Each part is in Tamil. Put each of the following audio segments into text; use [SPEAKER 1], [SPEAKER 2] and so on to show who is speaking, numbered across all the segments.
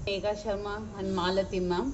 [SPEAKER 1] Megha Sharma and Malathi ma'am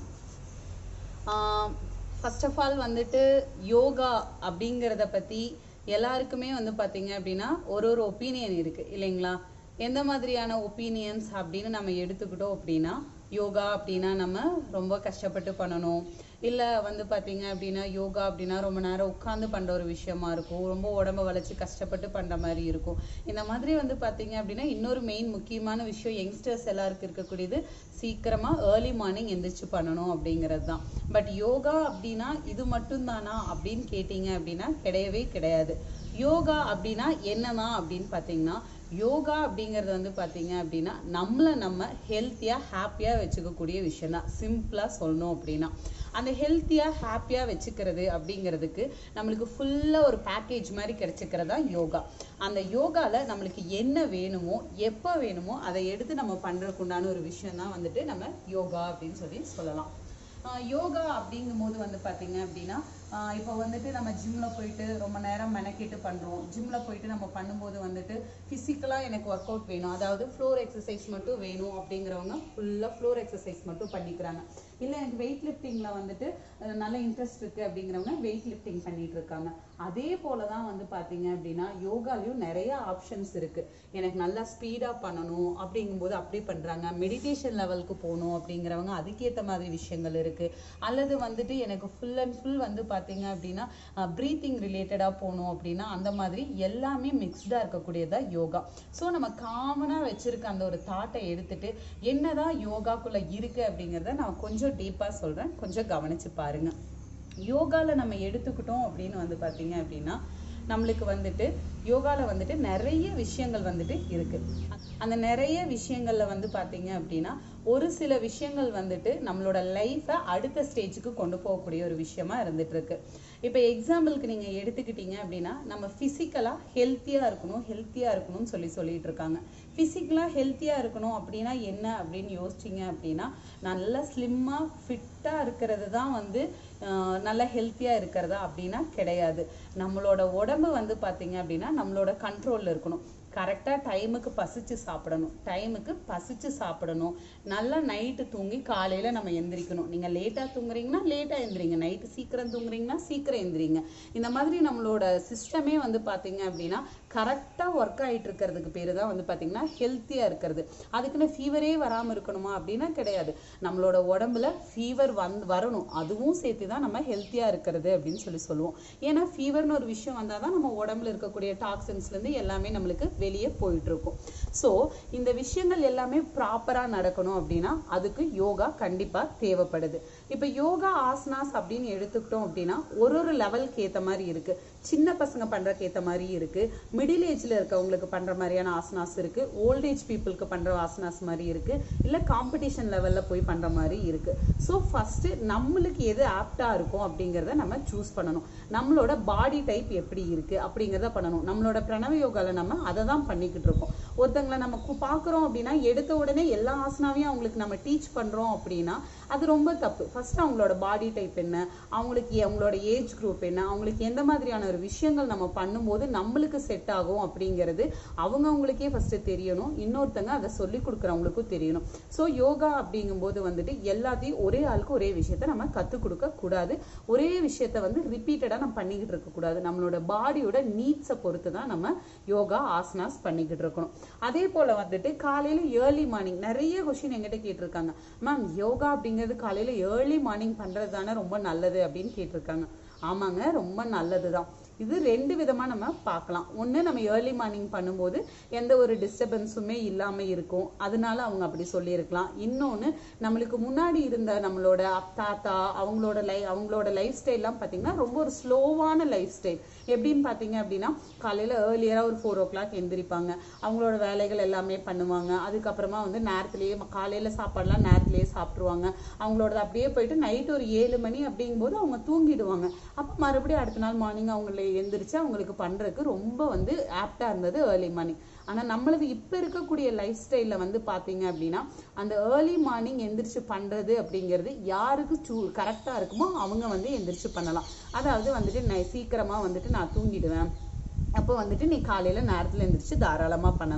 [SPEAKER 1] first of all வந்துட்டு யோகா அப்படிங்கிறத பற்றி எல்லாருக்குமே வந்து பார்த்தீங்க அப்படின்னா ஒரு ஒரு ஒப்பீனியன் இருக்கு இல்லைங்களா எந்த மாதிரியான ஒப்பீனியன்ஸ் அப்படின்னு நம்ம எடுத்துக்கிட்டோம் அப்படின்னா யோகா அப்படின்னா நம்ம ரொம்ப கஷ்டப்பட்டு பண்ணணும் இல்லை வந்து பார்த்தீங்க அப்படின்னா யோகா அப்படின்னா ரொம்ப நேரம் உட்காந்து பண்ணுற ஒரு விஷயமா இருக்கும் ரொம்ப உடம்ப வளைச்சு கஷ்டப்பட்டு பண்ணுற மாதிரி இருக்கும் இந்த மாதிரி வந்து பார்த்தீங்க அப்படின்னா இன்னொரு மெயின் முக்கியமான விஷயம் யங்ஸ்டர்ஸ் எல்லாருக்கும் இருக்கக்கூடியது சீக்கிரமாக ஏர்லி மார்னிங் எந்திரிச்சு பண்ணணும் அப்படிங்கிறது தான் பட் யோகா அப்படின்னா இது மட்டும்தானா அப்படின்னு கேட்டிங்க அப்படின்னா கிடையவே கிடையாது யோகா அப்படின்னா என்னதான் அப்படின்னு பார்த்தீங்கன்னா யோகா அப்படிங்கிறது வந்து பார்த்தீங்க அப்படின்னா நம்மளை நம்ம ஹெல்த்தியாக ஹாப்பியாக வச்சுக்கக்கூடிய விஷயம் தான் சிம்பிளாக சொல்லணும் அப்படின்னா அந்த ஹெல்த்தியாக ஹாப்பியாக வச்சுக்கிறது அப்படிங்கிறதுக்கு நம்மளுக்கு ஃபுல்லாக ஒரு பேக்கேஜ் மாதிரி கிடைச்சிக்கிறது தான் யோகா அந்த யோகாவில் நம்மளுக்கு என்ன வேணுமோ எப்போ வேணுமோ அதை எடுத்து நம்ம பண்ணுறதுக்கு உண்டான ஒரு விஷயம் தான் வந்துட்டு நம்ம யோகா அப்படின்னு சொல்லி சொல்லலாம் ஆஹ் யோகா அப்படிங்கும்போது வந்து பார்த்தீங்க அப்படின்னா ஆஹ் இப்போ வந்துட்டு நம்ம ஜிம்ல போயிட்டு ரொம்ப நேரம் மெனக்கிட்டு பண்றோம் ஜிம்ல போயிட்டு நம்ம பண்ணும்போது வந்துட்டு ஃபிசிக்கலா எனக்கு ஒர்க் அவுட் வேணும் அதாவது ஃப்ளோர் எக்ஸசைஸ் மட்டும் வேணும் அப்படிங்கிறவங்க ஃபுல்லா ஃப்ளோர் எக்ஸசைஸ் மட்டும் பண்ணிக்கிறாங்க இல்லை எனக்கு வெயிட் லிஃப்டிங்ல வந்துட்டு அஹ் நல்ல இன்ட்ரெஸ்ட் இருக்கு அப்படிங்கிறவங்க வெயிட் லிஃப்டிங் பண்ணிட்டு இருக்காங்க அதே போல தான் வந்து பார்த்தீங்க அப்படின்னா யோகாலையும் நிறைய ஆப்ஷன்ஸ் இருக்கு எனக்கு நல்லா ஸ்பீடா பண்ணணும் அப்படிங்கும்போது அப்படி பண்றாங்க மெடிடேஷன் லெவலுக்கு போகணும் அப்படிங்கிறவங்க அதுக்கேற்ற மாதிரி விஷயங்கள் இருக்கு அல்லது வந்துட்டு எனக்கு ஃபுல் அண்ட் ஃபுல் வந்து பார்த்தீங்க அப்படின்னா ப்ரீத்திங் ரிலேட்டடாக போகணும் அப்படின்னா அந்த மாதிரி எல்லாமே மிக்ஸ்டாக இருக்கக்கூடியதா யோகா ஸோ நம்ம காமனாக வச்சிருக்க அந்த ஒரு தாட்டை எடுத்துட்டு என்னதான் யோகாக்குள்ள இருக்கு அப்படிங்கிறத நான் கொஞ்சம் டீப்பாக சொல்றேன் கொஞ்சம் கவனிச்சு பாருங்க யோகால நம்ம எடுத்துக்கிட்டோம் அப்படின்னு வந்து பார்த்தீங்க அப்படின்னா நம்மளுக்கு வந்துட்டு யோகால வந்துட்டு நிறைய விஷயங்கள் வந்துட்டு இருக்கு அந்த நிறைய விஷயங்கள்ல வந்து பாத்தீங்க அப்படின்னா ஒரு சில விஷயங்கள் வந்துட்டு நம்மளோட லைஃபை அடுத்த ஸ்டேஜுக்கு கொண்டு போகக்கூடிய ஒரு விஷயமா இருந்துட்டு இருக்கு இப்போ எக்ஸாம்பிளுக்கு நீங்க எடுத்துக்கிட்டீங்க அப்படின்னா நம்ம பிசிக்கலா ஹெல்த்தியா இருக்கணும் ஹெல்த்தியா இருக்கணும்னு சொல்லி சொல்லிட்டு இருக்காங்க பிசிக்கலா ஹெல்த்தியா இருக்கணும் அப்படின்னா என்ன அப்படின்னு யோசிச்சீங்க அப்படின்னா நல்லா ஸ்லிம்மா ஃபிட்டா இருக்கிறது தான் வந்து ஆஹ் நல்ல ஹெல்த்தியா இருக்கிறதா அப்படின்னா கிடையாது நம்மளோட உடம்பு வந்து பாத்தீங்க அப்படின்னா நம்மளோட கண்ட்ரோல்ல இருக்கணும் கரெக்டாக டைமுக்கு பசிச்சு சாப்பிடணும் டைமுக்கு பசிச்சு சாப்பிடணும் நல்லா நைட்டு தூங்கி காலையில் நம்ம எந்திரிக்கணும் நீங்கள் லேட்டாக தூங்குறீங்கன்னா லேட்டாக எந்திரிங்க நைட்டு சீக்கிரம் தூங்குறீங்கன்னா சீக்கிரம் எந்திரிங்க இந்த மாதிரி நம்மளோட சிஸ்டமே வந்து பார்த்தீங்க அப்படின்னா கரெக்டாக ஒர்க் ஆகிட்டு இருக்கிறதுக்கு பேர் தான் வந்து பார்த்தீங்கன்னா ஹெல்த்தியாக இருக்கிறது அதுக்குன்னு ஃபீவரே வராமல் இருக்கணுமா அப்படின்னா கிடையாது நம்மளோட உடம்புல ஃபீவர் வந் வரணும் அதுவும் சேர்த்து தான் நம்ம ஹெல்த்தியாக இருக்கிறது அப்படின்னு சொல்லி சொல்லுவோம் ஏன்னா ஃபீவர்னு ஒரு விஷயம் வந்தால் தான் நம்ம உடம்புல இருக்கக்கூடிய டாக்ஸின்ஸ்லேருந்து எல்லாமே நம்மளுக்கு வெளியே போயிட்டு இருக்கும் ஸோ இந்த விஷயங்கள் எல்லாமே ப்ராப்பராக நடக்கணும் அப்படின்னா அதுக்கு யோகா கண்டிப்பாக தேவைப்படுது இப்போ யோகா ஆசனாஸ் அப்படின்னு எடுத்துக்கிட்டோம் அப்படின்னா ஒரு ஒரு லெவலுக்கு ஏற்ற மாதிரி இருக்கு சின்ன பசங்க பண்றதுக்கு ஏற்ற மாதிரி இருக்கு மிடில் ஏஜ்ல இருக்கவங்களுக்கு பண்ற மாதிரியான ஆசனாஸ் இருக்கு ஓல்ட் ஏஜ் பீப்புளுக்கு பண்ற ஆசனாஸ் மாதிரி இருக்கு இல்ல காம்படிஷன் லெவல்ல போய் பண்ற மாதிரி இருக்கு ஸோ ஃபர்ஸ்ட் நம்மளுக்கு எது ஆப்டா இருக்கும் அப்படிங்கிறத நம்ம சூஸ் பண்ணணும் நம்மளோட பாடி டைப் எப்படி இருக்கு அப்படிங்கிறத பண்ணணும் நம்மளோட பிரணவ யோகால நம்ம அதை தான் பண்ணிக்கிட்டு இருக்கோம் ஒருத்தங்களை நம்ம கு- பார்க்குறோம் அப்படின்னா எடுத்த உடனே எல்லா ஆசனாவையும் அவங்களுக்கு நம்ம டீச் பண்றோம் அப்படின்னா அது ரொம்ப தப்பு ஃபர்ஸ்ட் அவங்களோட பாடி டைப் என்ன அவங்களுக்கு அவங்களோட ஏஜ் குரூப் என்ன அவங்களுக்கு எந்த மாதிரியான ஒரு விஷயங்கள் நம்ம பண்ணும்போது நம்மளுக்கு செட் ஆகும் அப்படிங்கிறது அவங்க அவங்களுக்கே ஃபர்ஸ்ட் தெரியணும் இன்னொருத்தங்க அதை சொல்லி கொடுக்குறவங்களுக்கும் தெரியணும் ஸோ யோகா அப்படிங்கும்போது வந்துட்டு எல்லாத்தையும் ஒரே ஆளுக்கு ஒரே விஷயத்த நம்ம கற்றுக் கொடுக்க கூடாது ஒரே விஷயத்த வந்து ரிப்பீட்டடாக நம்ம பண்ணிக்கிட்டு இருக்கக்கூடாது நம்மளோட பாடியோட நீட்ஸை பொறுத்து தான் நம்ம யோகா ஆசனாஸ் பண்ணிக்கிட்டு இருக்கணும் அதே போல வந்துட்டு காலையில ஏர்லி மார்னிங் நிறைய கொஸ்டின் எங்கிட்ட கேட்டிருக்காங்க மேம் யோகா அப்படிங்கிறது காலையில ஏர்லி மார்னிங் பண்றது தானே ரொம்ப நல்லது அப்படின்னு கேட்டிருக்காங்க ஆமாங்க ரொம்ப நல்லதுதான் இது ரெண்டு விதமா நம்ம பார்க்கலாம் ஒண்ணு நம்ம ஏர்லி மார்னிங் பண்ணும்போது எந்த ஒரு டிஸ்டர்பன்ஸுமே இல்லாம இருக்கும் அதனால அவங்க அப்படி சொல்லியிருக்கலாம் இன்னொன்னு நம்மளுக்கு முன்னாடி இருந்த நம்மளோட தாத்தா அவங்களோட லை அவங்களோட லைஃப் ஸ்டைல்லாம் பார்த்தீங்கன்னா ரொம்ப ஒரு ஸ்லோவான லைஃப் ஸ்டைல் எப்படின்னு பார்த்தீங்க அப்படின்னா காலையில ஏர்லியரா ஒரு ஃபோர் ஓ கிளாக் எந்திரிப்பாங்க அவங்களோட வேலைகள் எல்லாமே பண்ணுவாங்க அதுக்கப்புறமா வந்து நேரத்திலேயே ம- காலையில சாப்பாடுலாம் நேரத்திலேயே சாப்பிட்ருவாங்க அவங்களோட அப்படியே போயிட்டு நைட் ஒரு ஏழு மணி அப்படிங்கும்போது அவங்க தூங்கிடுவாங்க அப்போ மறுபடியும் அடுத்த நாள் மார்னிங் அவங்கள எந்திரிச்சு அவங்களுக்கு பண்றதுக்கு ரொம்ப வந்து ஆப்டா இருந்தது ஏர்லி மார்னிங் ஆனா நம்மளது இப்ப இருக்கக்கூடிய லைஃப் ஸ்டைல்ல வந்து பாத்தீங்க அப்படின்னா அந்த ஏர்லி மார்னிங் எந்திரிச்சு பண்றது அப்படிங்கிறது யாருக்கு சூ கரெக்டா இருக்குமோ அவங்க வந்து எந்திரிச்சு பண்ணலாம் அதாவது வந்துட்டு நான் சீக்கிரமா வந்துட்டு நான் தூங்கிடுவேன் அப்போ வந்துட்டு நீ காலையில நேரத்துல எந்திரிச்சு தாராளமா பண்ணலாம்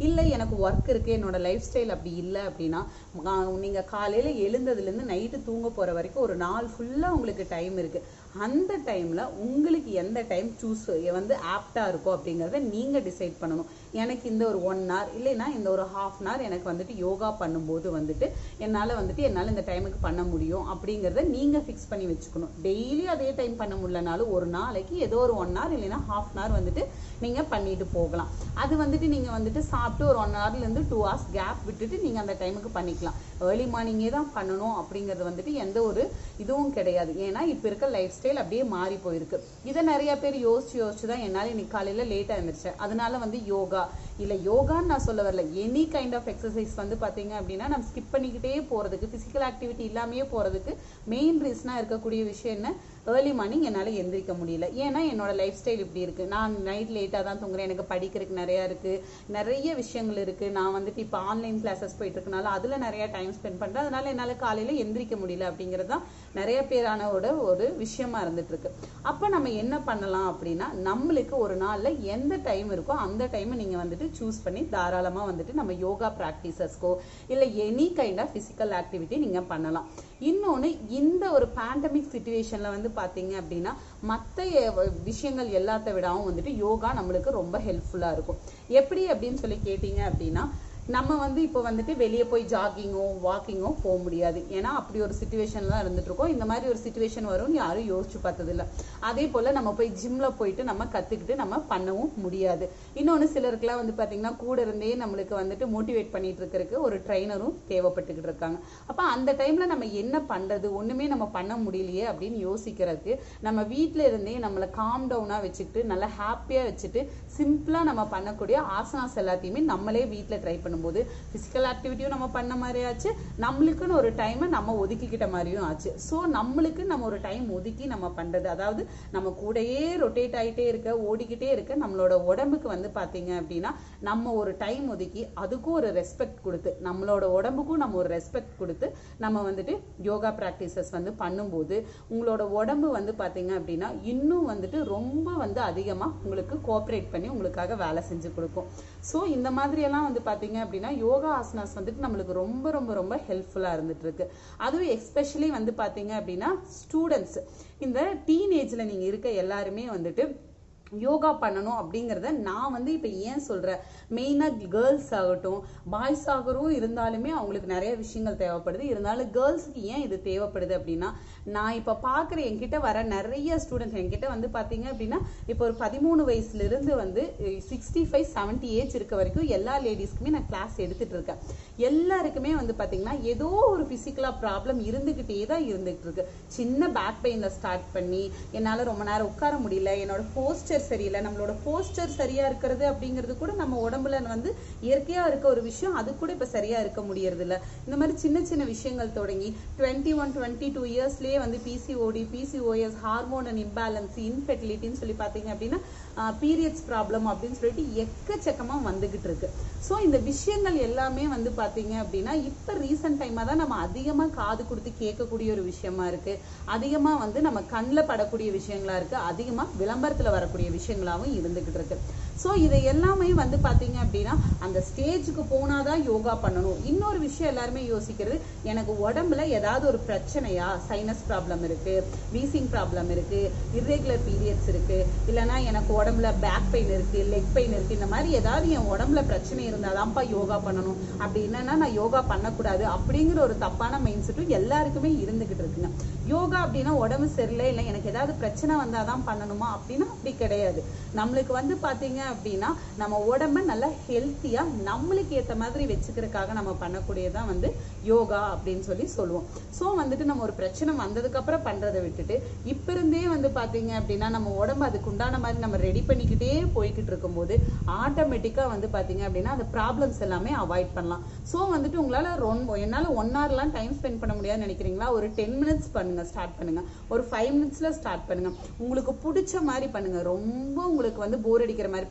[SPEAKER 1] இல்லை எனக்கு ஒர்க் இருக்கு என்னோட லைஃப் ஸ்டைல் அப்படி இல்லை அப்படின்னா ஆஹ் நீங்க காலையில எழுந்ததுலேருந்து நைட்டு தூங்க போற வரைக்கும் ஒரு நாள் ஃபுல்லா உங்களுக்கு டைம் இருக்கு அந்த டைம்ல உங்களுக்கு எந்த டைம் சூஸ் வந்து ஆப்டா இருக்கும் அப்படிங்கறத நீங்க டிசைட் பண்ணணும் எனக்கு இந்த ஒரு ஒன் hour இல்லைன்னா இந்த ஒரு ஹாஃப் அன் hour எனக்கு வந்துட்டு யோகா பண்ணும்போது வந்துட்டு என்னால வந்துட்டு என்னால இந்த டைமுக்கு பண்ண முடியும் அப்படிங்கறத நீங்க ஃபிக்ஸ் பண்ணி வச்சுக்கணும் டெய்லி அதே டைம் பண்ண முடியலனாலும் ஒரு நாளைக்கு ஏதோ ஒரு ஒன் hour இல்லைன்னா ஹாஃப் அன் hour வந்துட்டு நீங்க பண்ணிட்டு போகலாம் அது வந்துட்டு நீங்க வந்துட்டு சாப்பிட்டு ஒரு ஒன் ஹவர்ல இருந்து டூ ஹவர்ஸ் கேப் விட்டுட்டு நீங்க அந்த டைமுக்கு பண்ணிக்கலாம் ஏர்லி மார்னிங்கே தான் பண்ணணும் அப்படிங்கிறது வந்துட்டு எந்த ஒரு இதுவும் கிடையாது ஏன்னா இப்ப இருக்க லைஃப் ஸ்டைல் அப்படியே மாறி போயிருக்கு இதை நிறைய பேர் யோசிச்சு யோசிச்சு தான் என்னால இன்னைக்கு காலையில லேட்டா இருந்துச்சேன் அதனால வந்து யோகா இல்ல யோகான்னு நான் சொல்ல வரல எனி கைண்ட் ஆஃப் எக்ஸசைஸ் வந்து பாத்தீங்க அப்படின்னா நம்ம ஸ்கிப் பண்ணிக்கிட்டே போறதுக்கு பிசிக்கல் ஆக்டிவிட்டி இல்லாமயே போறதுக்கு மெயின் ரீசனா இருக்கக்கூடிய விஷயம் என்ன ஏர்லி மார்னிங் என்னால எந்திரிக்க முடியல ஏன்னா என்னோட லைஃப் ஸ்டைல் இப்படி இருக்கு நான் நைட் லேட்டா தான் தூங்குறேன் எனக்கு படிக்கிறதுக்கு நிறைய இருக்கு நிறைய விஷயங்கள் இருக்கு நான் வந்துட்டு இப்போ ஆன்லைன் கிளாஸஸ் போயிட்டு இருக்கனால அதுல நிறைய டைம் ஸ்பெண்ட் பண்றேன் அதனால என்னால காலையில எந்திரிக்க முடியல அப்படிங்கிறது தான் நிறைய பேரானோட ஒரு விஷயமா இருந்துட்டு இருக்கு அப்ப நம்ம என்ன பண்ணலாம் அப்படின்னா நம்மளுக்கு ஒரு நாள்ல எந்த டைம் இருக்கோ அந்த டைம் நீங்க வந்துட்டு சூஸ் பண்ணி தாராளமா வந்துட்டு நம்ம யோகா ப்ராக்டிசஸ்க்கோ இல்ல any kind of physical activity நீங்க பண்ணலாம் இன்னொன்னு இந்த ஒரு பேண்டமிக் சுச்சுவேஷன்ல வந்து பாத்தீங்க அப்படின்னா மத்த எ- விஷயங்கள் எல்லாத்த விடவும் வந்துட்டு யோகா நம்மளுக்கு ரொம்ப ஹெல்ப்ஃபுல்லா இருக்கும் எப்படி அப்படின்னு சொல்லி கேட்டீங்க அப்படின்னா நம்ம வந்து இப்போ வந்துட்டு வெளியே போய் ஜாகிங்கோ வாக்கிங்கோ போக முடியாது ஏன்னா அப்படி ஒரு சுச்சுவேஷன்ல தான் இருந்துட்டு இருக்கோம் இந்த மாதிரி ஒரு சுச்சுவேஷன் வரும்னு யாரும் யோசிச்சு பார்த்தது இல்ல அதே போல நம்ம போய் ஜிம்ல போயிட்டு நம்ம கத்துக்கிட்டு நம்ம பண்ணவும் முடியாது இன்னொன்னு சிலருக்குலாம் வந்து பாத்தீங்கன்னா கூட இருந்தே நம்மளுக்கு வந்துட்டு மோட்டிவேட் பண்ணிட்டு இருக்கிறதுக்கு ஒரு ட்ரைனரும் தேவைப்பட்டுக்கிட்டு இருக்காங்க அப்ப அந்த டைம்ல நம்ம என்ன பண்றது ஒண்ணுமே நம்ம பண்ண முடியலையே அப்படின்னு யோசிக்கிறதுக்கு நம்ம வீட்ல இருந்தே நம்மள காம் டவுனா வச்சுக்கிட்டு நல்லா ஹாப்பியா வச்சுட்டு சிம்பிளா நம்ம பண்ணக்கூடிய ஆசனாஸ் எல்லாத்தையுமே நம்மளே வீட்ல ட்ரை பண்ணும்போது பிசிக்கல் ஆக்டிவிட்டியும் நம்ம பண்ண மாதிரி ஆச்சு நம்மளுக்குன்னு ஒரு டைமை நம்ம ஒதுக்கிக்கிட்ட மாதிரியும் ஆச்சு ஸோ நம்மளுக்கு நம்ம ஒரு டைம் ஒதுக்கி நம்ம பண்றது அதாவது நம்ம கூடயே ரொட்டேட் ஆயிட்டே இருக்க ஓடிக்கிட்டே இருக்க நம்மளோட உடம்புக்கு வந்து பாத்தீங்க அப்படின்னா நம்ம ஒரு டைம் ஒதுக்கி அதுக்கும் ஒரு ரெஸ்பெக்ட் கொடுத்து நம்மளோட உடம்புக்கும் நம்ம ஒரு ரெஸ்பெக்ட் கொடுத்து நம்ம வந்துட்டு யோகா ப்ராக்டிசஸ் வந்து பண்ணும்போது உங்களோட உடம்பு வந்து பாத்தீங்க அப்படின்னா இன்னும் வந்துட்டு ரொம்ப வந்து அதிகமா உங்களுக்கு கோஆப்ரேட் பண்ணி உங்களுக்காக வேலை செஞ்சு கொடுக்கும் ஸோ இந்த மாதிரி எல்லாம் வந்து பாத்தீங்க அப்படின்னா யோகா ஆசனாஸ் வந்துட்டு நம்மளுக்கு ரொம்ப ரொம்ப ரொம்ப ஹெல்ப்ஃபுல்லா இருந்துட்டு இருக்கு அதுவும் எஸ்பெஷலி வந்து பாத்தீங்க அப்படின்னா ஸ்டூடெண்ட்ஸ் இந்த டீனேஜ்ல நீங்க இருக்க எல்லாருமே வந்துட்டு யோகா பண்ணணும் அப்படிங்கறத நான் வந்து இப்ப ஏன் சொல்றேன் மெயினா கேர்ள்ஸ் ஆகட்டும் பாய்ஸ் ஆகரும் இருந்தாலுமே அவங்களுக்கு நிறைய விஷயங்கள் தேவைப்படுது இருந்தாலும் கேர்ள்ஸ்க்கு ஏன் இது தேவைப்படுது அப்படின்னா நான் இப்ப பாக்குற என்கிட்ட வர நிறைய ஸ்டூடெண்ட்ஸ் என்கிட்ட வந்து பாத்தீங்க அப்படின்னா இப்போ ஒரு பதிமூணு வயசுல இருந்து வந்து சிக்ஸ்டி ஃபைவ் செவன்டி ஏஜ் இருக்க வரைக்கும் எல்லா லேடிஸ்க்குமே நான் கிளாஸ் எடுத்துட்டு இருக்கேன் எல்லாருக்குமே வந்து பாத்தீங்கன்னா ஏதோ ஒரு பிசிக்கலா ப்ராப்ளம் இருந்துகிட்டே தான் இருந்துகிட்டு இருக்கு சின்ன பேக் பெயின்ல ஸ்டார்ட் பண்ணி என்னால ரொம்ப நேரம் உட்கார முடியல என்னோட போஸ்டர் சரியில்லை நம்மளோட போஸ்டர் சரியா இருக்கிறது அப்படிங்கிறது கூட நம்ம உடம்புல வந்து இயற்கையா இருக்க ஒரு விஷயம் அது கூட இப்ப சரியா இருக்க முடியறது இல்ல இந்த மாதிரி சின்ன சின்ன விஷயங்கள் தொடங்கி டுவெண்ட்டி ஒன் டுவெண்ட்டி டூ இயர்ஸ்லயே வந்து PCOD PCOS hormone and imbalance இன்ஃபெர்டிலிட்டின்னு சொல்லி பாத்தீங்க அப்படின்னா பீரியட்ஸ் ப்ராப்ளம் அப்படின்னு சொல்லிட்டு எக்கச்சக்கமா வந்துகிட்டு இருக்கு சோ இந்த விஷயங்கள் எல்லாமே வந்து பாத்தீங்க அப்படின்னா இப்ப ரீசன்ட் டைமா தான் நம்ம அதிகமா காது கொடுத்து கேட்கக்கூடிய ஒரு விஷயமா இருக்கு அதிகமா வந்து நம்ம கண்ணில் படக்கூடிய விஷயங்களா இருக்கு அதிகமா விளம்பரத்துல வரக்கூடிய விஷயங்களாவும் இருந்துகிட்டு இருக்கு சோ இதை எல்லாமே வந்து பாத்தீங்க அப்படின்னா அந்த ஸ்டேஜுக்கு போனாதான் யோகா பண்ணணும் இன்னொரு விஷயம் எல்லாருமே யோசிக்கிறது எனக்கு உடம்புல ஏதாவது ஒரு பிரச்சனையா சைனஸ் ப்ராப்ளம் இருக்கு வீசிங் ப்ராப்ளம் இருக்கு இர்ரெகுலர் பீரியட்ஸ் இருக்கு இல்லைன்னா எனக்கு உடம்புல பேக் பெயின் இருக்கு லெக் பெயின் இருக்கு இந்த மாதிரி ஏதாவது என் உடம்புல பிரச்சனை இருந்தாதான்ப்பா யோகா பண்ணணும் அப்படி என்னன்னா நான் யோகா பண்ணக்கூடாது அப்படிங்கிற ஒரு தப்பான மைண்ட் செட்டும் எல்லாருக்குமே இருந்துகிட்டு இருக்குங்க யோகா அப்படின்னா உடம்பு சரியில்லை இல்லை எனக்கு ஏதாவது பிரச்சனை வந்தாதான் பண்ணணுமா அப்படின்னா அப்படி கிடையாது நம்மளுக்கு வந்து பாத்தீங்க அப்படின்னா நம்ம உடம்ப நல்லா ஹெல்த்தியா நம்மளுக்கு ஏத்த மாதிரி வச்சுக்கிறதுக்காக நம்ம பண்ணக்கூடியதான் வந்து யோகா அப்படின்னு சொல்லி சொல்லுவோம் சோ வந்துட்டு நம்ம ஒரு பிரச்சனை வந்ததுக்கு அப்புறம் பண்றதை விட்டுட்டு இப்ப இருந்தே வந்து பாத்தீங்க அப்படின்னா நம்ம உடம்பு அதுக்கு உண்டான மாதிரி நம்ம ரெடி பண்ணிக்கிட்டே போய்கிட்டு இருக்கும்போது ஆட்டோமேட்டிக்கா வந்து பாத்தீங்க அப்படின்னா அந்த ப்ராப்ளம்ஸ் எல்லாமே அவாய்ட் பண்ணலாம் சோ வந்துட்டு உங்களால ரொம்ப என்னால ஒன் ஹவர்லாம் டைம் ஸ்பெண்ட் பண்ண முடியாதுன்னு நினைக்கிறீங்களா ஒரு டென் மினிட்ஸ் பண்ணுங்க ஸ்டார்ட் பண்ணுங்க ஒரு ஃபைவ் மினிட்ஸ்ல ஸ்டார்ட் பண்ணுங்க உங்களுக்கு பிடிச்ச மாதிரி பண்ணுங்க ரொம்ப உங்களுக்கு வந்து போர் அடிக்கிற மாதிரி பண்ண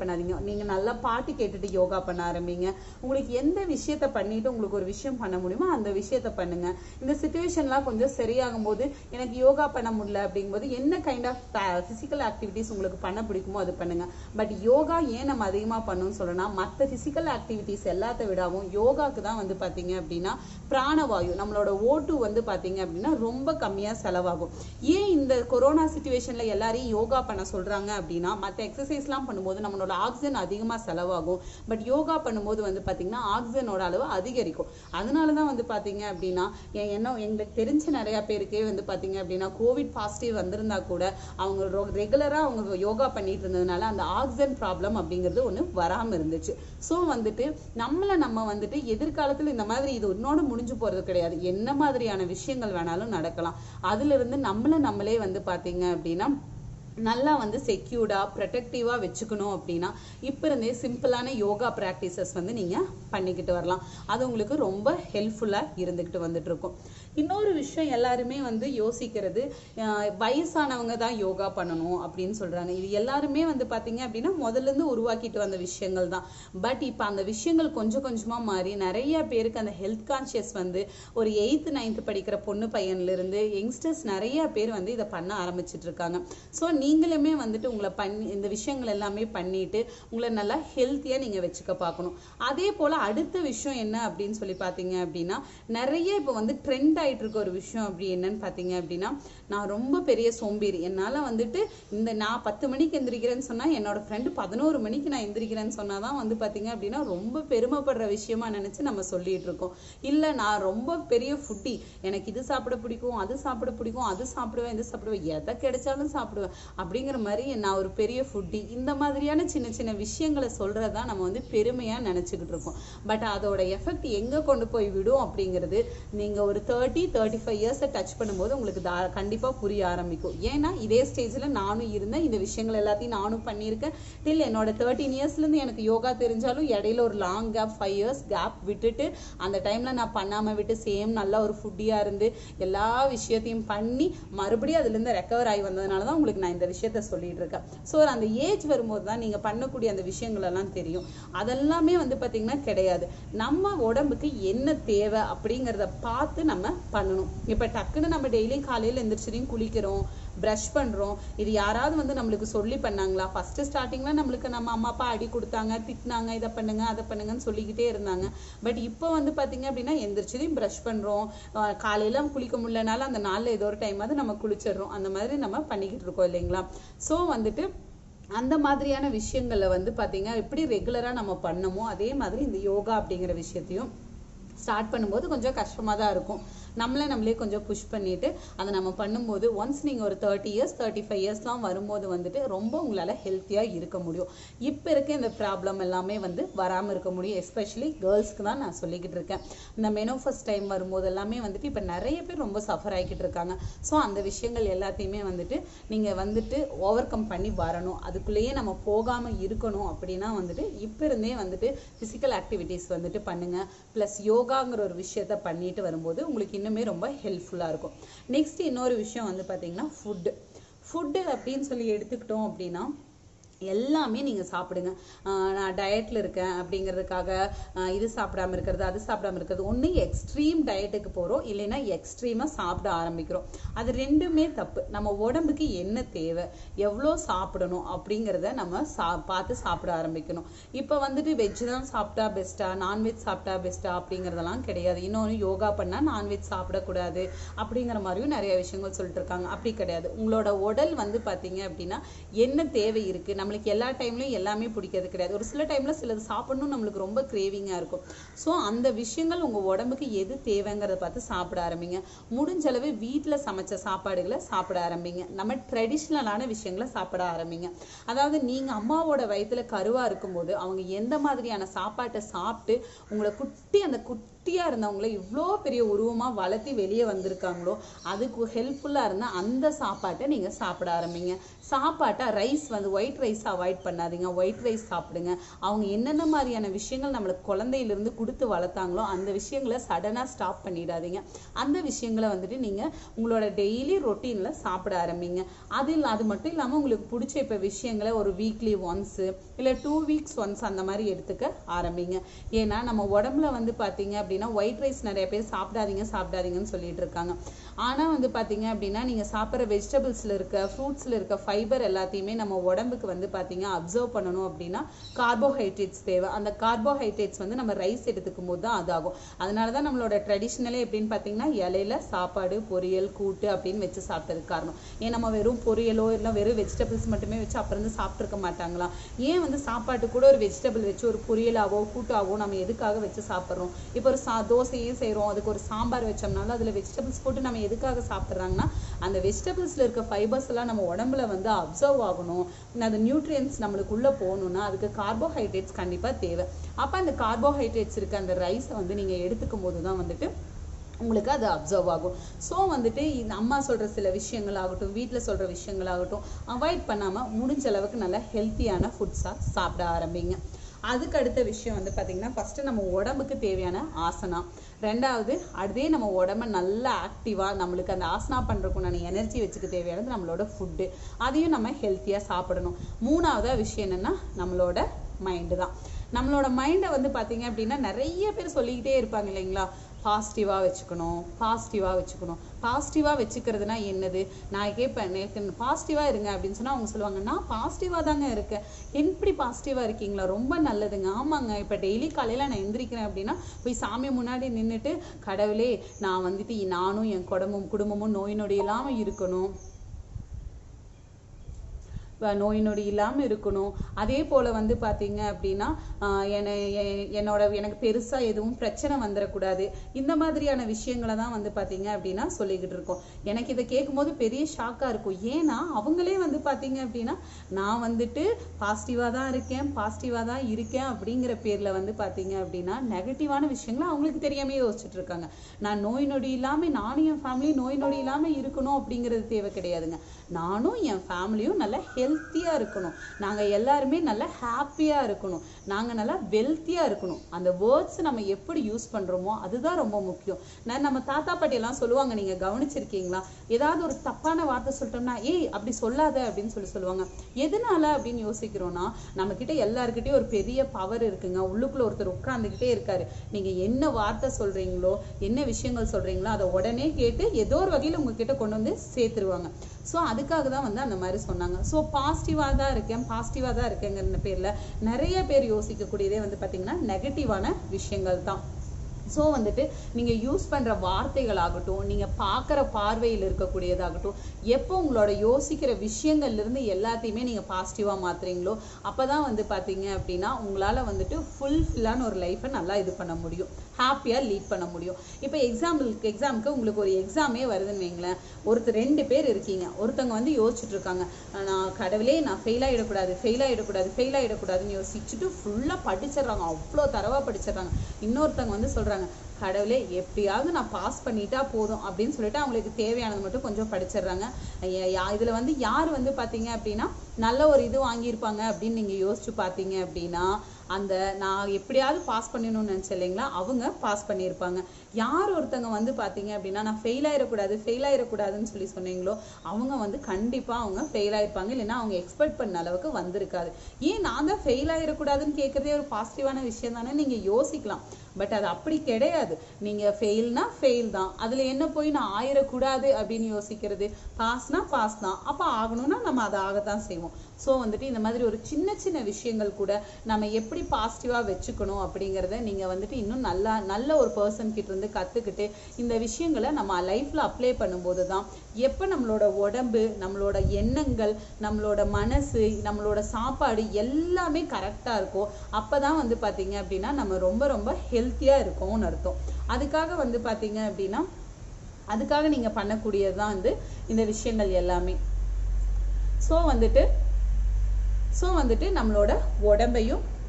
[SPEAKER 1] பண்ணாதீங்க நீங்க நல்லா பாட்டு கேட்டுட்டு யோகா பண்ண ஆரம்பிங்க உங்களுக்கு எந்த விஷயத்த பண்ணிட்டு உங்களுக்கு ஒரு விஷயம் பண்ண முடியுமோ அந்த விஷயத்த பண்ணுங்க இந்த சுச்சுவேஷன்லாம் கொஞ்சம் சரியாகும் போது எனக்கு யோகா பண்ண முடியல அப்படிங்கும்போது என்ன கைண்ட் ஆஃப் பிசிக்கல் ஆக்டிவிட்டிஸ் உங்களுக்கு பண்ண பிடிக்குமோ அது பண்ணுங்க பட் யோகா ஏன் நம்ம அதிகமா பண்ணணும்னு சொல்லணும்னா மற்ற பிசிக்கல் ஆக்டிவிட்டிஸ் எல்லாத்த விடவும் யோகாக்கு தான் வந்து பாத்தீங்க அப்படின்னா பிராணவாயு நம்மளோட ஓட்டு வந்து பாத்தீங்க அப்படின்னா ரொம்ப கம்மியா செலவாகும் ஏன் இந்த கொரோனா சுச்சுவேஷன்ல எல்லாரையும் யோகா பண்ண சொல்றாங்க அப்படின்னா மற்ற எக்ஸசைஸ்லாம் பண்ணும்போது நம்மளோட ஆக்சிஜன் அதிகமா செலவாகும் பட் யோகா பண்ணும்போது வந்து பாத்தீங்கன்னா ஆக்சிஜனோட அளவு அதிகரிக்கும் அதனால தான் வந்து பாத்தீங்க அப்படின்னா எ- என்ன எங்களுக்கு தெரிஞ்ச நிறைய பேருக்கே வந்து பாத்தீங்க அப்படின்னா கோவிட் பாசிட்டிவ் வந்திருந்தா கூட அவங்க ரெகுலரா அவங்க யோகா பண்ணிட்டு இருந்ததுனால அந்த ஆக்சிஜன் ப்ராப்ளம் அப்படிங்கிறது ஒண்ணு வராம இருந்துச்சு சோ வந்துட்டு நம்மள நம்ம வந்துட்டு எதிர்காலத்துல இந்த மாதிரி இது இன்னொன்னு முடிஞ்சு போறது கிடையாது என்ன மாதிரியான விஷயங்கள் வேணாலும் நடக்கலாம் அதுல இருந்து நம்மள நம்மளே வந்து பாத்தீங்க அப்படின்னா நல்லா வந்து செக்யூர்டா ப்ரொடெக்டிவா வச்சுக்கணும் அப்படின்னா இப்ப இருந்தே சிம்பிளான யோகா ப்ராக்டிசஸ் வந்து நீங்க பண்ணிக்கிட்டு வரலாம் அது உங்களுக்கு ரொம்ப ஹெல்ப்ஃபுல்லா இருந்துகிட்டு வந்துட்டு இருக்கும் இன்னொரு விஷயம் எல்லாருமே வந்து யோசிக்கிறது அஹ் வயசானவங்க தான் யோகா பண்ணணும் அப்படின்னு சொல்றாங்க இது எல்லாருமே வந்து பாத்தீங்க அப்படின்னா முதல்ல இருந்து உருவாக்கிட்டு வந்த விஷயங்கள் தான் பட் இப்ப அந்த விஷயங்கள் கொஞ்சம் கொஞ்சமா மாறி நிறைய பேருக்கு அந்த ஹெல்த் கான்சியஸ் வந்து ஒரு எயித்து நைன்த் படிக்கிற பொண்ணு பையன்ல இருந்து யங்ஸ்டர்ஸ் நிறைய பேர் வந்து இதை பண்ண ஆரம்பிச்சிட்டு இருக்காங்க ஸோ நீங்களுமே வந்துட்டு உங்களை பண்ணி இந்த விஷயங்கள் எல்லாமே பண்ணிட்டு உங்களை நல்லா ஹெல்த்தியா நீங்க வச்சுக்க பார்க்கணும் அதே போல அடுத்த விஷயம் என்ன அப்படின்னு சொல்லி பாத்தீங்க அப்படின்னா நிறைய இப்போ வந்து ட்ரெண்ட் ஆயிட்டு இருக்க ஒரு விஷயம் அப்படி என்னன்னு பாத்தீங்க அப்படின்னா நான் ரொம்ப பெரிய சோம்பேறி என்னால வந்துட்டு இந்த நான் பத்து மணிக்கு எந்திரிக்கிறேன்னு சொன்னா என்னோட ஃப்ரெண்டு பதினோரு மணிக்கு நான் எந்திரிக்கிறேன்னு சொன்னாதான் வந்து பாத்தீங்க அப்படின்னா ரொம்ப பெருமைப்படுற விஷயமா நினைச்சு நம்ம சொல்லிட்டு இருக்கோம் இல்ல நான் ரொம்ப பெரிய ஃபுட்டி எனக்கு இது சாப்பிட பிடிக்கும் அது சாப்பிட பிடிக்கும் அது சாப்பிடுவேன் இது சாப்பிடுவேன் எதை கிடைச்சாலும் சாப்பிடுவேன் அப்படிங்கிற மாதிரி நான் ஒரு பெரிய ஃபுட்டி இந்த மாதிரியான சின்ன சின்ன விஷயங்களை சொல்றதா நம்ம வந்து பெருமையா நினைச்சுக்கிட்டு இருக்கோம் பட் அதோட எஃபெக்ட் எங்க கொண்டு போய் விடும் அப்படிங்கிறது நீங்க ஒரு தேர்ட்டி தேர்ட்டி ஃபைவ் இயர்ஸை டச் பண்ணும்போது உங்களுக்கு தா- கண்டிப்பா புரிய ஆரம்பிக்கும் ஏன்னா இதே ஸ்டேஜ்ல நானும் இருந்தேன் இந்த விஷயங்கள் எல்லாத்தையும் நானும் பண்ணியிருக்கேன் டில் என்னோட தேர்ட்டீன் இயர்ஸ்ல இருந்து எனக்கு யோகா தெரிஞ்சாலும் இடையில ஒரு long gap five years gap விட்டுட்டு அந்த டைம்ல நான் பண்ணாம விட்டு சேம் நல்ல ஒரு ஃபுட்டியா இருந்து எல்லா விஷயத்தையும் பண்ணி மறுபடியும் அதுல இருந்து ரெக்கவர் ஆகி வந்ததுனால தான் உங்களுக்கு நான் இந்த விஷயத்த சொல்லிட்டு இருக்கேன் ஸோ அந்த ஏஜ் வரும்போது தான் நீங்க பண்ணக்கூடிய அந்த விஷயங்கள் எல்லாம் தெரியும் அதெல்லாமே வந்து பாத்தீங்கன்னா கிடையாது நம்ம உடம்புக்கு என்ன தேவை அப்படிங்கறத பார்த்து நம்ம பண்ணணும் இப்ப டக்குன்னு நம்ம டெய்லியும் காலையில எந்திரிச்சதையும் குளிக்கிறோம் ப்ரஷ் பண்றோம் இது யாராவது வந்து நம்மளுக்கு சொல்லி பண்ணாங்களா ஃபர்ஸ்ட் ஸ்டார்டிங்ல நம்மளுக்கு நம்ம அம்மா அப்பா அடி கொடுத்தாங்க திட்டினாங்க இதை பண்ணுங்க அதை பண்ணுங்கன்னு சொல்லிக்கிட்டே இருந்தாங்க பட் இப்போ வந்து பாத்தீங்க அப்படின்னா எந்திரிச்சதையும் ப்ரஷ் பண்றோம் அஹ் காலையில குளிக்க முடியலனாலும் அந்த நாள்ல ஏதோ ஒரு டைமாவது நம்ம குளிச்சிடுறோம் அந்த மாதிரி நம்ம பண்ணிக்கிட்டு இருக்கோம் இல்லைங்களா சோ வந்துட்டு அந்த மாதிரியான விஷயங்களை வந்து பாத்தீங்க எப்படி ரெகுலரா நம்ம பண்ணமோ அதே மாதிரி இந்த யோகா அப்படிங்கிற விஷயத்தையும் ஸ்டார்ட் பண்ணும்போது கொஞ்சம் கஷ்டமா தான் இருக்கும் நம்மளே நம்மளே கொஞ்சம் புஷ் பண்ணிட்டு அதை நம்ம பண்ணும்போது ஒன்ஸ் நீங்க ஒரு தேர்ட்டி இயர்ஸ் தேர்ட்டி ஃபைவ் இயர்ஸ்லாம் வரும்போது வந்துட்டு ரொம்ப உங்களால ஹெல்த்தியா இருக்க முடியும் இப்ப இருக்க இந்த ப்ராப்ளம் எல்லாமே வந்து வராம இருக்க முடியும் எஸ்பெஷலி கேர்ள்ஸ்க்கு தான் நான் சொல்லிக்கிட்டு இருக்கேன் இந்த மெனோஃபஸ் டைம் வரும்போது எல்லாமே வந்துட்டு இப்ப நிறைய பேர் ரொம்ப சஃபர் ஆகிக்கிட்டு இருக்காங்க ஸோ அந்த விஷயங்கள் எல்லாத்தையுமே வந்துட்டு நீங்க வந்துட்டு ஓவர் கம் பண்ணி வரணும் அதுக்குள்ளேயே நம்ம போகாம இருக்கணும் அப்படின்னா வந்துட்டு இப்ப இருந்தே வந்துட்டு பிசிக்கல் ஆக்டிவிட்டிஸ் வந்துட்டு பண்ணுங்க ப்ளஸ் யோகாங்கிற ஒரு விஷயத்த பண்ணிட்டு வரும்போது உங்களுக்கு இன்னுமே ரொம்ப ஹெல்ப்ஃபுல்லா இருக்கும் நெக்ஸ்ட் இன்னொரு விஷயம் வந்து பாத்தீங்கன்னா ஃபுட்டு ஃபுட்டு அப்படின்னு சொல்லி எடுத்துக்கிட்டோம் அப்படின்னா எல்லாமே நீங்க சாப்பிடுங்க ஆஹ் நான் டயட்ல இருக்கேன் அப்படிங்கிறதுக்காக ஆஹ் இது சாப்பிடாம இருக்கிறது அது சாப்பிடாம இருக்கிறது ஒண்ணு எக்ஸ்ட்ரீம் டயட்டுக்கு போறோம் இல்லைன்னா எக்ஸ்ட்ரீமா சாப்பிட ஆரம்பிக்கிறோம் அது ரெண்டுமே தப்பு நம்ம உடம்புக்கு என்ன தேவை எவ்வளோ சாப்பிடணும் அப்படிங்கிறத நம்ம சா பார்த்து சாப்பிட ஆரம்பிக்கணும் இப்போ வந்துட்டு வெஜ் தான் சாப்பிட்டா பெஸ்ட்டா நான்வெஜ் சாப்பிட்டா பெஸ்ட்டா அப்படிங்கிறதெல்லாம் கிடையாது இன்னொன்று யோகா பண்ணா நான்வெஜ் சாப்பிடக்கூடாது அப்படிங்கிற மாதிரியும் நிறைய விஷயங்கள் சொல்லிட்டு இருக்காங்க அப்படி கிடையாது உங்களோட உடல் வந்து பாத்தீங்க அப்படின்னா என்ன தேவை இருக்கு நம்மளுக்கு எல்லா டைம்லயும் எல்லாமே பிடிக்கிறது கிடையாது ஒரு சில டைம்ல சிலது சாப்பிடணும் நம்மளுக்கு ரொம்ப கிரேவிங்கா இருக்கும் ஸோ அந்த விஷயங்கள் உங்க உடம்புக்கு எது தேவைங்கிறத பார்த்து சாப்பிட ஆரம்பிங்க முடிஞ்ச அளவு வீட்டுல சமைச்ச சாப்பாடுகளை சாப்பிட ஆரம்பிங்க நம்ம ட்ரெடிஷ்னலான விஷயங்களை சாப்பிட ஆரம்பிங்க அதாவது நீங்க அம்மாவோட வயித்துல கருவா இருக்கும்போது அவங்க எந்த மாதிரியான சாப்பாட்டை சாப்பிட்டு உங்களை குட்டி அந்த குட்டி குட்டியா இருந்தவங்கள இவ்வளோ பெரிய உருவமா வளர்த்தி வெளியே வந்திருக்காங்களோ அதுக்கு ஹெல்ப்ஃபுல்லா இருந்த அந்த சாப்பாட்டை நீங்க சாப்பிட ஆரம்பிங்க சாப்பாட்டை ரைஸ் வந்து ஒயிட் ரைஸ் அவாய்ட் பண்ணாதீங்க ஒயிட் ரைஸ் சாப்பிடுங்க அவங்க என்னென்ன மாதிரியான விஷயங்கள் நம்மளுக்கு குழந்தையிலிருந்து கொடுத்து வளர்த்தாங்களோ அந்த விஷயங்களை சடனா ஸ்டாப் பண்ணிடாதீங்க அந்த விஷயங்களை வந்துட்டு நீங்க உங்களோட டெய்லி ரொட்டீன்ல சாப்பிட ஆரம்பிங்க அது இல்ல அது மட்டும் இல்லாம உங்களுக்கு பிடிச்ச இப்ப விஷயங்களை ஒரு வீக்லி ஒன்ஸ் இல்ல டூ வீக்ஸ் ஒன்ஸ் அந்த மாதிரி எடுத்துக்க ஆரம்பிங்க ஏன்னா நம்ம உடம்புல வந்து பாத்தீங்க அப்படின்னா ஒயிட் ரைஸ் நிறைய பேர் சாப்பிடாதீங்க சாப்பிடாதீங்கன்னு சொல்லிட்டு இருக்காங்க ஆனா வந்து பாத்தீங்க அப்படின்னா நீங்க சாப்பிட்ற வெஜிடபிள்ஸ்ல இருக்க ஃப்ரூட்ஸ்ல இருக்க ஃபைபர் எல்லாத்தையுமே நம்ம உடம்புக்கு வந்து பாத்தீங்க அப்சர்வ் பண்ணணும் அப்படின்னா கார்போஹைட்ரேட்ஸ் தேவை அந்த கார்போஹைட்ரேட்ஸ் வந்து நம்ம ரைஸ் எடுத்துக்கும் போது தான் அதாகும் அதனால தான் நம்மளோட ட்ரெடிஷ்னலே எப்படின்னு பார்த்தீங்கன்னா இலையில சாப்பாடு பொரியல் கூட்டு அப்படின்னு வச்சு சாப்பிட்டதுக்கு காரணம் ஏன் நம்ம வெறும் பொரியலோ இல்லை வெறும் வெஜிடபிள்ஸ் மட்டுமே வச்சு அப்புறம் இருந்து சாப்பிட்ருக்க மாட்டாங்களா ஏன் வந்து சாப்பாட்டு கூட ஒரு வெஜிடபிள் வச்சு ஒரு பொரியலாவோ கூட்டாவோ நம்ம எதுக்காக வச்சு சாப்பிட்றோம் இப்போ ஒரு சா தோசையே செய்கிறோம் அதுக்கு ஒரு சாம்பார் வச்சோம்னாலும் அதில் வெஜிடபிள்ஸ் போட்டு நம்ம எதுக்காக சாப்பிட்றாங்கன்னா அந்த வெஜிடபிள்ஸ்ல இருக்க ஃபைபர்ஸ் எல்லாம் நம்ம உடம்புல வந்து அப்சர்வ் ஆகணும் அந்த நியூட்ரியன்ஸ் நம்மளுக்குள்ள போகணும்னா அதுக்கு கார்போஹைட்ரேட்ஸ் கண்டிப்பா தேவை அப்ப அந்த கார்போஹைட்ரேட்ஸ் இருக்க அந்த ரைஸை வந்து நீங்க எடுத்துக்கும் போது தான் வந்துட்டு உங்களுக்கு அது அப்சர்வ் ஆகும் ஸோ வந்துட்டு இந்த அம்மா சொல்ற சில விஷயங்கள் ஆகட்டும் வீட்டில் சொல்ற விஷயங்கள் ஆகட்டும் அவாய்ட் பண்ணாம முடிஞ்ச அளவுக்கு நல்ல ஹெல்த்தியான ஃபுட்ஸா சாப்பிட ஆரம்பிங்க அதுக்கு அடுத்த விஷயம் வந்து பாத்தீங்கன்னா ஃபர்ஸ்ட் நம்ம உடம்புக்கு தேவையான ஆசனா ரெண்டாவது அதே நம்ம உடம்ப நல்லா ஆக்டிவா நம்மளுக்கு அந்த ஆசனா பண்றதுக்குண்டான எனர்ஜி வச்சுக்க தேவையானது நம்மளோட ஃபுட்டு அதையும் நம்ம ஹெல்த்தியா சாப்பிடணும் மூணாவதா விஷயம் என்னன்னா நம்மளோட மைண்டு தான் நம்மளோட மைண்டை வந்து பாத்தீங்க அப்படின்னா நிறைய பேர் சொல்லிக்கிட்டே இருப்பாங்க இல்லைங்களா பாசிட்டிவாக வச்சுக்கணும் பாசிட்டிவாக வச்சுக்கணும் பாசிட்டிவாக வச்சுக்கிறதுனா என்னது நான் கேட்பேன் நேற்று பாசிட்டிவாக இருங்க அப்படின்னு சொன்னால் அவங்க சொல்லுவாங்க நான் பாசிட்டிவாக தாங்க இருக்கேன் எப்படி பாசிட்டிவாக இருக்கீங்களா ரொம்ப நல்லதுங்க ஆமாங்க இப்போ டெய்லி காலையில் நான் எந்திரிக்கிறேன் அப்படின்னா போய் சாமி முன்னாடி நின்றுட்டு கடவுளே நான் வந்துட்டு நானும் என் குடும்பம் குடும்பமும் நோய் நொடி இல்லாமல் இருக்கணும் வ- நோய் நொடி இல்லாம இருக்கணும் அதே போல வந்து பாத்தீங்க அப்படின்னா ஆஹ் என்னை எ- என்னோட எனக்கு பெருசா எதுவும் பிரச்சனை வந்துடக்கூடாது இந்த மாதிரியான விஷயங்களை தான் வந்து பாத்தீங்க அப்படின்னா சொல்லிக்கிட்டு இருக்கோம் எனக்கு இதை கேட்கும்போது பெரிய ஷாக்கா இருக்கும் ஏன்னா அவங்களே வந்து பாத்தீங்க அப்படின்னா நான் வந்துட்டு பாசிட்டிவா தான் இருக்கேன் பாசிட்டிவா தான் இருக்கேன் அப்படிங்கிற பேர்ல வந்து பாத்தீங்க அப்படின்னா நெகட்டிவான விஷயங்களை அவங்களுக்கு தெரியாம யோசிச்சுட்டு இருக்காங்க நான் நோய் நொடி இல்லாம நானும் என் ஃபேமிலி நோய் நொடி இல்லாம இருக்கணும் அப்படிங்கிறது தேவை கிடையாதுங்க நானும் என் ஃபேமிலியும் நல்லா ஹெல்த்தியா இருக்கணும் நாங்க எல்லாருமே நல்லா ஹாப்பியா இருக்கணும் நாங்க நல்லா வெல்த்தியா இருக்கணும் அந்த வேர்ட்ஸ் நம்ம எப்படி யூஸ் பண்றோமோ அதுதான் ரொம்ப முக்கியம் நான் நம்ம தாத்தா பாட்டி எல்லாம் சொல்லுவாங்க நீங்க கவனிச்சிருக்கீங்களா ஏதாவது ஒரு தப்பான வார்த்தை சொல்லிட்டோம்னா ஏய் அப்படி சொல்லாத அப்படின்னு சொல்லி சொல்லுவாங்க எதனால அப்படின்னு யோசிக்கிறோம்னா நம்ம கிட்ட எல்லாருக்கிட்டையும் ஒரு பெரிய பவர் இருக்குங்க உள்ளுக்குள்ள ஒருத்தர் உட்கார்ந்துகிட்டே இருக்காரு நீங்க என்ன வார்த்தை சொல்றீங்களோ என்ன விஷயங்கள் சொல்றீங்களோ அதை உடனே கேட்டு ஏதோ ஒரு வகையில உங்ககிட்ட கொண்டு வந்து சேர்த்துருவாங்க ஸோ அதுக்காக தான் வந்து அந்த மாதிரி சொன்னாங்க ஸோ பாசிட்டிவாக தான் இருக்கேன் பாசிட்டிவாக தான் இருக்கேங்கிற பேர்ல நிறைய பேர் யோசிக்கக்கூடியதே வந்து பாத்தீங்கன்னா நெகட்டிவான விஷயங்கள் தான் ஸோ வந்துட்டு நீங்க யூஸ் பண்ற வார்த்தைகள் ஆகட்டும் நீங்க பார்க்குற பார்வையில் இருக்கக்கூடியதாகட்டும் எப்போ உங்களோட யோசிக்கிற விஷயங்கள்ல இருந்து எல்லாத்தையுமே நீங்க பாசிட்டிவா மாத்துறீங்களோ அப்பதான் வந்து பாத்தீங்க அப்படின்னா உங்களால வந்துட்டு ஃபுல்ஃபில்லான ஒரு லைஃப்பை நல்லா இது பண்ண முடியும் ஹாப்பியா லீட் பண்ண முடியும் இப்போ எக்ஸாம்பிளுக்கு எக்ஸாமுக்கு உங்களுக்கு ஒரு எக்ஸாமே வருதுன்னு வைங்களேன் ஒருத்தர் ரெண்டு பேர் இருக்கீங்க ஒருத்தவங்க வந்து யோசிச்சுட்டு இருக்காங்க நான் கடவுளே நான் ஃபெயில் ஆயிடக்கூடாது ஃபெயில் ஆயிடக்கூடாது ஃபெயில் ஆயிடக்கூடாதுன்னு யோசிச்சுட்டு ஃபுல்லா படிச்சிடுறாங்க அவ்வளோ தரவா படிச்சிடுறாங்க இன்னொருத்தவங்க வந்து சொல்றாங்க கடவுளே எப்படியாவது நான் பாஸ் பண்ணிட்டா போதும் அப்படின்னு சொல்லிட்டு அவங்களுக்கு தேவையானது மட்டும் கொஞ்சம் படிச்சிடுறாங்க ஐயா- யா- இதுல வந்து யார் வந்து பாத்தீங்க அப்படின்னா நல்ல ஒரு இது வாங்கியிருப்பாங்க அப்படின்னு நீங்க யோசிச்சு பாத்தீங்க அப்படின்னா அந்த நான் எப்படியாவது பாஸ் பண்ணணும்னு நினைச்சேன் இல்லைங்களா அவங்க பாஸ் பண்ணியிருப்பாங்க யார் ஒருத்தங்க வந்து பாத்தீங்க அப்படின்னா நான் ஃபெயில் ஆயிடக்கூடாது ஃபெயில் ஆயிடக்கூடாதுன்னு சொல்லி சொன்னீங்களோ அவங்க வந்து கண்டிப்பா அவங்க ஃபெயில் ஆயிருப்பாங்க இல்லைன்னா அவங்க எக்ஸ்பெக்ட் பண்ண அளவுக்கு வந்திருக்காது ஏன் நான் தான் ஃபெயில் ஆயிடக்கூடாதுன்னு கேட்கறதே ஒரு பாசிட்டிவான விஷயம் தானே நீங்க யோசிக்கலாம் பட் அது அப்படி கிடையாது நீங்க ஃபெயில்னா ஃபெயில் தான் அதுல என்ன போய் நான் ஆயிடக்கூடாது அப்படின்னு யோசிக்கிறது பாஸ்னா பாஸ் தான் அப்ப ஆகணும்னா நம்ம அதை ஆகத்தான் செய்வோம் சோ வந்துட்டு இந்த மாதிரி ஒரு சின்ன சின்ன விஷயங்கள் கூட நம்ம எப்படி பாசிட்டிவா வச்சுக்கணும் அப்படிங்கறத நீங்க வந்துட்டு இன்னும் நல்லா நல்ல ஒரு பர்சன் கிட்ட இருந்து கத்துக்கிட்டு இந்த விஷயங்களை நம்ம லைஃப்ல அப்ளை பண்ணும்போது தான் எப்ப நம்மளோட உடம்பு நம்மளோட எண்ணங்கள் நம்மளோட மனசு நம்மளோட சாப்பாடு எல்லாமே கரெக்டா இருக்கோ அப்பதான் வந்து பாத்தீங்க அப்படின்னா நம்ம ரொம்ப ரொம்ப ஹெல்த்தியா இருக்கோம்னு அர்த்தம் அதுக்காக வந்து பாத்தீங்க அப்படின்னா அதுக்காக நீங்க பண்ணக்கூடியதுதான் வந்து இந்த விஷயங்கள் எல்லாமே சோ வந்துட்டு சோ வந்துட்டு நம்மளோட உடம்பையும்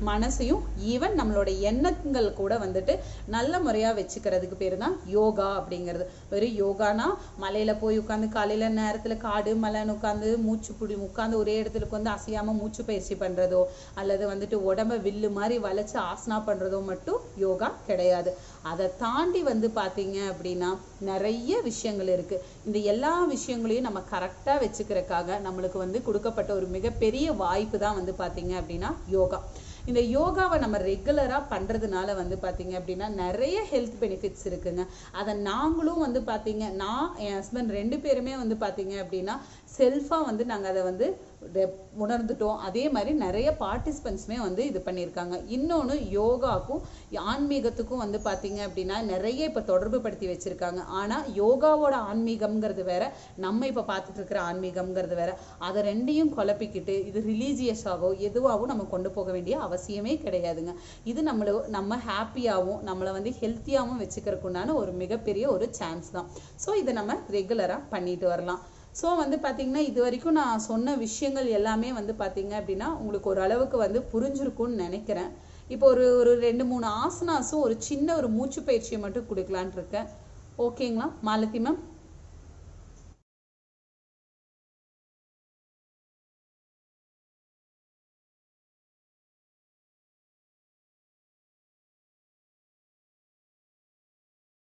[SPEAKER 1] மனசையும் ஈவன் நம்மளோட எண்ணங்கள் கூட வந்துட்டு நல்ல முறையா வச்சுக்கிறதுக்கு பேர் தான் யோகா அப்படிங்கிறது வெறும் யோகானா மலையில போய் உட்காந்து காலையில நேரத்துல காடு மலைன்னு உட்காந்து மூச்சு புடி உட்காந்து ஒரே இடத்துல உட்காந்து அசையாம மூச்சு பயிற்சி பண்றதோ அல்லது வந்துட்டு உடம்ப வில்லு மாதிரி வளைச்சு ஆசனா பண்றதோ மட்டும் யோகா கிடையாது அதை தாண்டி வந்து பாத்தீங்க அப்படின்னா நிறைய விஷயங்கள் இருக்கு இந்த எல்லா விஷயங்களையும் நம்ம கரெக்டா வச்சுக்கிறதுக்காக நம்மளுக்கு வந்து கொடுக்கப்பட்ட ஒரு மிகப்பெரிய வாய்ப்பு தான் வந்து பாத்தீங்க அப்படின்னா யோகா இந்த யோகாவை நம்ம ரெகுலரா பண்றதுனால வந்து பாத்தீங்க அப்படின்னா நிறைய ஹெல்த் பெனிஃபிட்ஸ் இருக்குங்க அதை நாங்களும் வந்து பாத்தீங்க நான் என் ஹஸ்பண்ட் ரெண்டு பேருமே வந்து பாத்தீங்க அப்படின்னா செல்ஃபா வந்து நாங்க அதை வந்து ரெ- உணர்ந்துட்டோம் அதே மாதிரி நிறைய பார்ட்டிசிபென்ட்ஸுமே வந்து இது பண்ணியிருக்காங்க இன்னொன்னு யோகாக்கும் ஆன்மீகத்துக்கும் வந்து பாத்தீங்க அப்படின்னா நிறைய இப்ப தொடர்பு படுத்தி வச்சிருக்காங்க ஆனா யோகாவோட ஆன்மீகம்ங்கிறது வேற நம்ம இப்ப பார்த்துட்டு இருக்கிற ஆன்மீகம்ங்கிறது வேற அதை ரெண்டையும் குழப்பிக்கிட்டு இது ரிலீஜியஸாவோ எதுவாகவோ நம்ம கொண்டு போக வேண்டிய அவசியமே கிடையாதுங்க இது நம்மள நம்ம ஹாப்பியாகவும் நம்மளை வந்து ஹெல்த்தியாகவும் வச்சுக்கிறதுக்கு உண்டான ஒரு மிகப்பெரிய ஒரு சான்ஸ் தான் ஸோ இதை நம்ம ரெகுலரா பண்ணிட்டு வரலாம் ஸோ வந்து பாத்தீங்கன்னா இது வரைக்கும் நான் சொன்ன விஷயங்கள் எல்லாமே வந்து பாத்தீங்க அப்படின்னா உங்களுக்கு ஒரு அளவுக்கு வந்து புரிஞ்சிருக்கும்னு நினைக்கிறேன் இப்போ ஒரு ஒரு ரெண்டு மூணு ஆசனாஸும் ஒரு சின்ன ஒரு மூச்சு பயிற்சியை மட்டும் கொடுக்கலான்னு இருக்கேன் ஓகேங்களா மாலதி மேம்